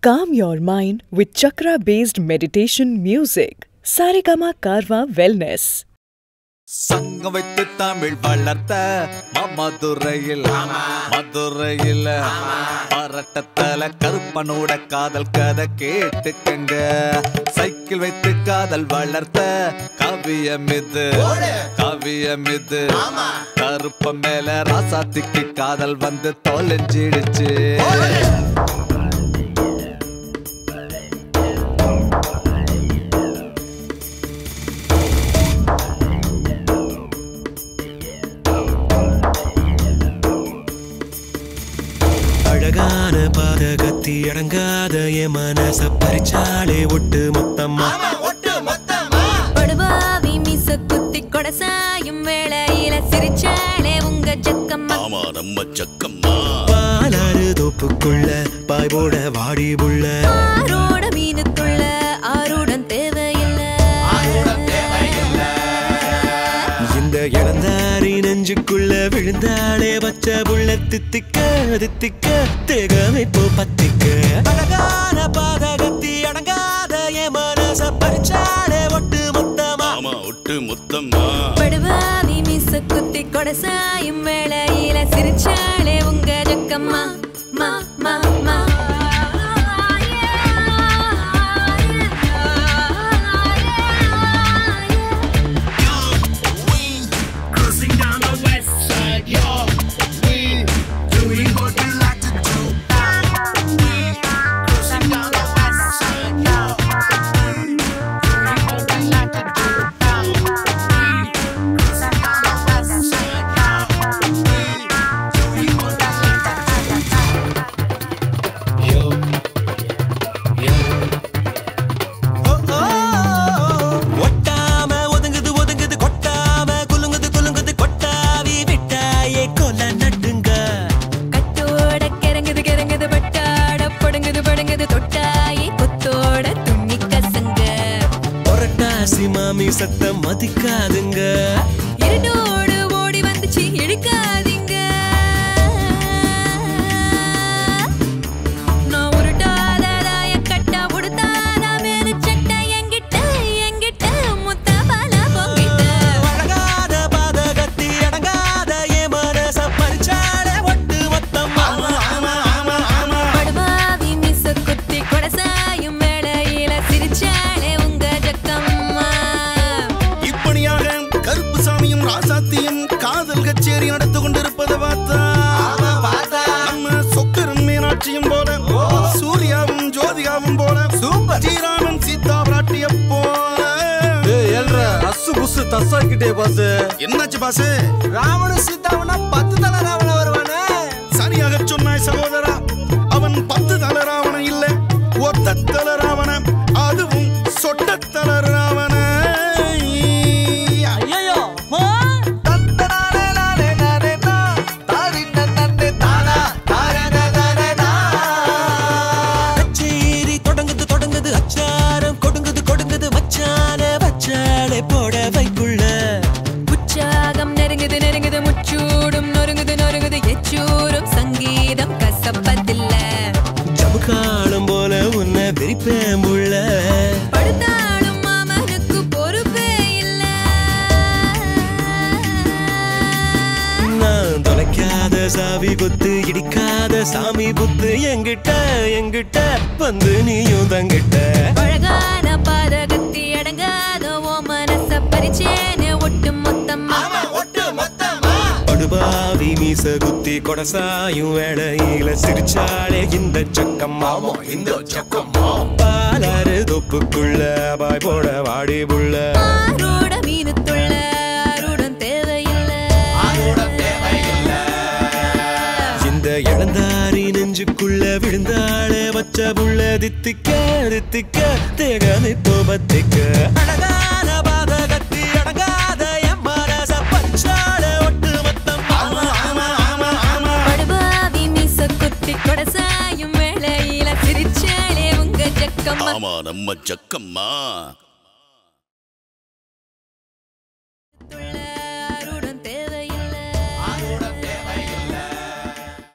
Calm your mind with chakra based meditation music. Saregama Karwa Wellness. சங்கம் வைத்து தமிழ் வளர்த்த மதுரையில் மதுரையில் பரட்டத்தல கருப்பனோட காதல் கதை கேட்டுக்கங்க சைக்கிள் வைத்து காதல் வளர்த்த கவியம் இது கவியம் இது கருப்ப மேல ராசாத்திக்கு காதல் வந்து தொலைஞ்சிடுச்சு அழகான பாதகத்தி அடங்காத என் மனச பறிச்சாலே ஒட்டு மொத்தமா படுவாவி மீச குத்தி கொடசாயும் வேளையில சிரிச்சாலே உங்க ஜக்கம்மா ஆமா நம்ம சக்கம்மா பாலாறு தோப்புக்குள்ள பாய் போட வாடி புள்ள ஆரோட மீனுக்குள்ள ஆருடன் தேவையில்லை இந்த இளந்தாரி நெஞ்சுக்குள்ள விழுந்தாளே பச்சை புள்ள தித்திக்க தித்திக்க தேகமே போ பத்திக்க அழகான பாதகத்தி அடங்காத என் மனச பறிச்சாலே ஒட்டு மொத்தமா ஆமா ஒட்டு மொத்தமா படுவாவி மீச குத்தி கொடசாயும் வேளையில சிரிச்சாலே உங்க ஜக்கம்மா மா மா மா Cruising down the west side, yo. We doing what we like to do. We cruising down the west side, yo. We doing what we like to do. We cruising down the west side, yo. We doing what we like to do. Yo, yo. ஒட்டாம ஒதுங்குது ஒதுங்குது கொட்டாம குலுங்குது குலுங்குது கொட்டாவி விட்டாயே கொல நட்டுங்க கட்டோட கிறங்குது கிறங்குது பட்டாட படுங்குது படுங்குது தொட்டாயே கொத்தோட துண்ணி கசங்க புரட்டாசி மாமி சத்தம் மதிக்காதுங்க இருட்டோடு ஓடி வந்துச்சு இழுக்காதீங்க நான் உருட்டாததாய கட்டா உடுத்தாத மேலு சட்டை என்கிட்ட என்கிட்ட முத்த பால பொங்கிட்ட அழகாத பாதகத்தி அடங்காத என் மனச பறிச்சாலே ஒட்டு மொத்தமா படுவாவி மிஸ் குத்தி கொடசாயும் வேளையில சிரிச்சாலே உங்க ஜக்கம்மா இப்படியாக கருப்பு சாமியும் ராசாத்தியும் காதல் கச்சேரி நடத்து கொண்டிருப்பதை பார்த்தா நம்ம சொக்கரும் மீனாட்சியும் போல சூர்யாவும் ஜோதிகாவும் போல சூப்பர் ஸ்ரீராமன் சீதா பிராட்டிய போல அசு புசு தசாக்கிட்டே பாசு என்னாச்சு பாசு ராவண சீதாவனா பத்து தலை ராவண வருவானே சரியாக சொன்னாய் சகோதரா அவன் பத்து தல ராவணன் இல்ல ஒத்த தல ராவணன் அதுவும் சொட்ட தல ராவண ஐயோ தந்தனானே நானே நானே நா தாரின நன்னே தானா தாரின நானே நா கச்சேரி தொடங்குது தொடங்குது அச்சாரம் கொடுங்குது கொடுங்குது மச்சான வச்சாலே போட வைக்குள்ள உற்சாகம் நெருங்குது நெருங்குது முச்சூடும் நொறுங்குது நொறுங்குது எச்சூரும் சங்கீதம் கசப்பதில்ல ஜமுக்காலம் போல உன்னை விரிப்பேன் புள்ள படுத்தாலும் மாமனுக்கு பொறுப்பே இல்ல நான் தொலைக்காத சாவி குத்து இடிக்காத சாமி புத்து எங்கிட்ட எங்கிட்ட வந்து நீயும் தங்கிட்ட அழகான பாதகத்தி அடங்காத ஓ மனச பறிச்சேனே ஒட்டு மொத்தமா படுபாவி மீச குத்தி கொடசாயும் வேளையில சிரிச்சாலே இந்த சக்கம்மா இந்த சக்கம்மா பாலாறு தொப்புக்குள்ள பாய் போட வாடி புள்ள ஆரோட மீனுத்துள்ள ஆருடன் தேவையில்லை இந்த இளந்தாரி நெஞ்சுக்குள்ள விழுந்தாளே வச்ச புள்ள தித்திக்க தித்திக்க தேகம் இப்போ பத்திக்க அழகான பாதகத்தி அடங்காத என் மனச பச்சாலே ஒட்டு மொத்தம் படுபாவி மீச குத்தி கொடசாயும் வேளையில சிரிச்சாலே உங்க ஜக்கம்மா ஆமா நம்ம சக்கம்மா